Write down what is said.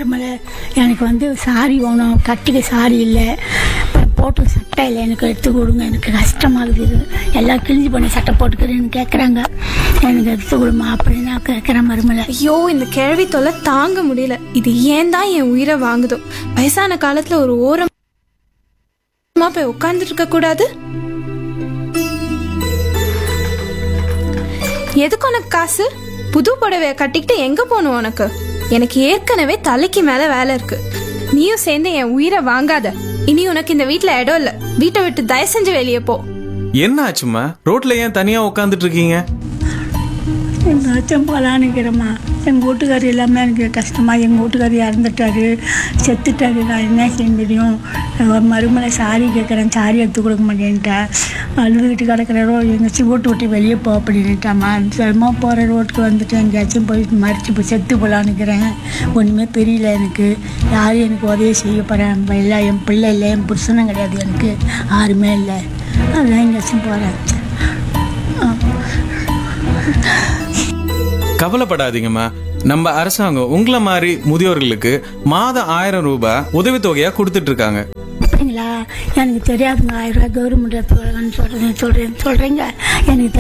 மருமலை எனக்கு வந்து சாரி வேணும் கட்டிக்க சாரி இல்லை அப்புறம் போட்டு சட்டை இல்லை எனக்கு எடுத்து கொடுங்க எனக்கு கஷ்டமாகுது இது. எல்லாம் கிழிஞ்சு பண்ணி சட்டை போட்டுக்கிறேன்னு கேட்குறாங்க எனக்கு எடுத்து கொடுமா அப்படின்னு நான் கேட்குறேன் மருமலை ஐயோ இந்த கேள்வி தொல்லை தாங்க முடியல இது ஏன் தான் என் உயிரை வாங்குதோ வயசான காலத்துல ஒரு ஓரமா போய் உட்கார்ந்துட்டு இருக்க கூடாது எதுக்கு உனக்கு காசு புது புடவைய கட்டிக்கிட்டு எங்க போகணும் உனக்கு எனக்கு ஏற்கனவே தலைக்கு மேல வேலை இருக்கு நீயும் சேர்ந்து என் உயிரை வாங்காத இனி உனக்கு இந்த வீட்ல இடம் இல்ல வீட்டை விட்டு தயவு செஞ்சு வெளியே போ என்ன ஆச்சும்மா ரோட்ல ஏன் தனியா உட்காந்துட்டு இருக்கீங்க எங்கள் அச்சம் போகலான்னுக்கிறேம்மா எங்கள் வீட்டுக்காரர் எல்லாமே எனக்கு கஷ்டமாக எங்கள் வீட்டுக்காரர் இறந்துட்டாரு செத்துட்டாரு நான் என்ன செய்ய முடியும் நான் மறுமலை சாரி கேட்குறேன் சாரி எடுத்து கொடுக்க மாட்டேன்ட்டேன் அழுதுகிட்டு கிடக்கிறோ எங்கேயாச்சும் வீட்டு விட்டு வெளியே போ அப்படின்ட்டாம்மா சிரமமாக போகிற ரோட்டுக்கு வந்துட்டு எங்கேயாச்சும் போய் மறிச்சு போய் செத்து போகலான்னுக்கிறேன் ஒன்றுமே தெரியல எனக்கு யாரும் எனக்கு உதவி செய்ய போகிறேன் இல்லை என் பிள்ளை இல்லை என் புருஷனும் கிடையாது எனக்கு யாருமே இல்லை அதான் எங்கேயாச்சும் போகிறேன் கவலைப்படாதீங்கம்மா நம்ம அரசாங்கம் உங்களை மாதிரி முதியோர்களுக்கு மாதம் ஆயிரம் ரூபாய் உதவித்தொகையா கொடுத்துட்டு இருக்காங்க அப்படிங்களா எனக்கு தெரியாதுங்க ஆயிரம் ரூபாய் கவர்மெண்ட் சொல்கிறேன் சொல்கிறேன் சொல்கிறீங்க எனக்கு